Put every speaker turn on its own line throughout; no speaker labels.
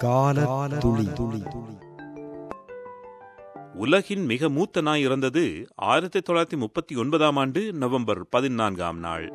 கால துளி துளி
உலகின் மிக மூத்த நாய் இறந்தது ஆயிரத்தி தொள்ளாயிரத்தி முப்பத்தி ஒன்பதாம் ஆண்டு நவம்பர் பதினான்காம் நாள்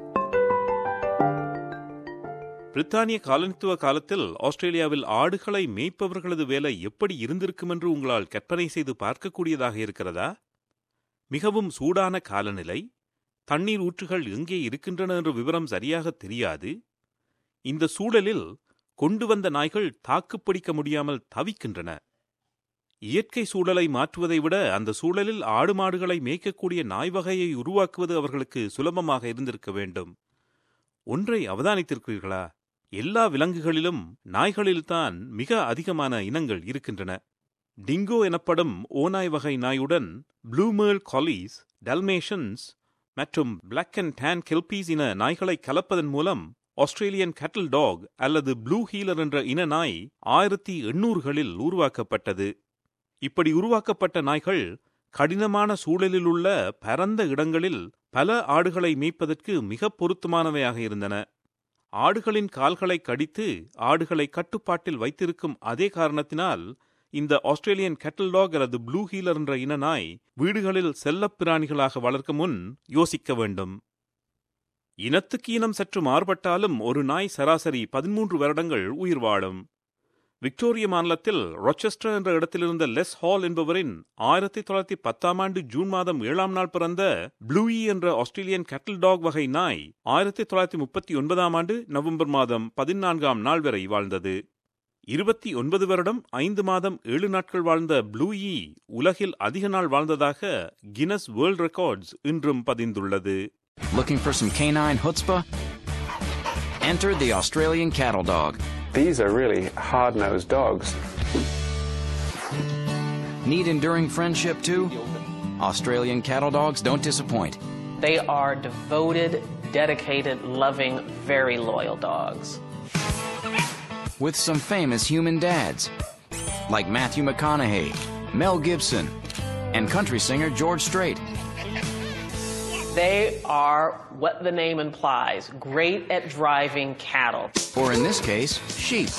பிரித்தானிய காலனித்துவ காலத்தில் ஆஸ்திரேலியாவில் ஆடுகளை மேய்ப்பவர்களது வேலை எப்படி இருந்திருக்கும் என்று உங்களால் கற்பனை செய்து பார்க்கக்கூடியதாக இருக்கிறதா மிகவும் சூடான காலநிலை தண்ணீர் ஊற்றுகள் எங்கே இருக்கின்றன என்ற விவரம் சரியாக தெரியாது இந்த சூழலில் கொண்டு வந்த நாய்கள் தாக்குப்பிடிக்க முடியாமல் தவிக்கின்றன இயற்கை சூழலை மாற்றுவதை விட அந்த சூழலில் ஆடு மாடுகளை மேய்க்கக்கூடிய நாய் வகையை உருவாக்குவது அவர்களுக்கு சுலபமாக இருந்திருக்க வேண்டும் ஒன்றை அவதானித்திருக்கிறீர்களா எல்லா விலங்குகளிலும் நாய்களில்தான் மிக அதிகமான இனங்கள் இருக்கின்றன டிங்கோ எனப்படும் ஓநாய் வகை நாயுடன் ப்ளூமேல் காலீஸ் டல்மேஷன்ஸ் மற்றும் பிளாக் அண்ட் டேன் கெல்பீஸ் இன நாய்களை கலப்பதன் மூலம் ஆஸ்திரேலியன் கேட்டில் டாக் அல்லது ப்ளூ ஹீலர் என்ற இன நாய் ஆயிரத்தி எண்ணூறுகளில் உருவாக்கப்பட்டது இப்படி உருவாக்கப்பட்ட நாய்கள் கடினமான சூழலில் உள்ள பரந்த இடங்களில் பல ஆடுகளை மேய்ப்பதற்கு மிக பொருத்தமானவையாக இருந்தன ஆடுகளின் கால்களை கடித்து ஆடுகளை கட்டுப்பாட்டில் வைத்திருக்கும் அதே காரணத்தினால் இந்த ஆஸ்திரேலியன் கேட்டில் டாக் அல்லது ப்ளூ ஹீலர் என்ற இன நாய் வீடுகளில் செல்லப் பிராணிகளாக வளர்க்க முன் யோசிக்க வேண்டும் இனத்துக்கு இனம் சற்று மாறுபட்டாலும் ஒரு நாய் சராசரி பதிமூன்று வருடங்கள் உயிர் வாழும் விக்டோரிய மாநிலத்தில் ரொச்செஸ்டர் என்ற இடத்திலிருந்த லெஸ் ஹால் என்பவரின் ஆயிரத்தி தொள்ளாயிரத்தி பத்தாம் ஆண்டு ஜூன் மாதம் ஏழாம் நாள் பிறந்த ப்ளூயி என்ற ஆஸ்திரேலியன் கேட்டில் டாக் வகை நாய் ஆயிரத்தி தொள்ளாயிரத்தி முப்பத்தி ஒன்பதாம் ஆண்டு நவம்பர் மாதம் பதினான்காம் நாள் வரை வாழ்ந்தது இருபத்தி ஒன்பது வருடம் ஐந்து மாதம் ஏழு நாட்கள் வாழ்ந்த ப்ளூயி உலகில் அதிக நாள் வாழ்ந்ததாக கினஸ் வேர்ல்ட் ரெக்கார்ட்ஸ் இன்றும் பதிந்துள்ளது
Looking for some canine chutzpah? Enter the Australian cattle dog.
These are really hard nosed dogs.
Need enduring friendship too? Australian cattle dogs don't disappoint.
They are devoted, dedicated, loving, very loyal dogs.
With some famous human dads, like Matthew McConaughey, Mel Gibson, and country singer George Strait.
They are what the name implies great at driving cattle.
Or in this case, sheep.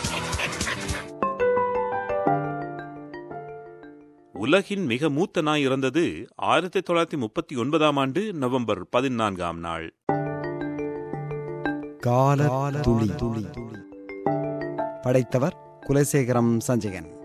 உலகின் மிக மூத்த நாய் இறந்தது ஆயிரத்தி தொள்ளாயிரத்தி முப்பத்தி ஒன்பதாம் ஆண்டு நவம்பர் பதினான்காம் நாள்
கால துளி துளி படைத்தவர் குலசேகரம் சஞ்சயன்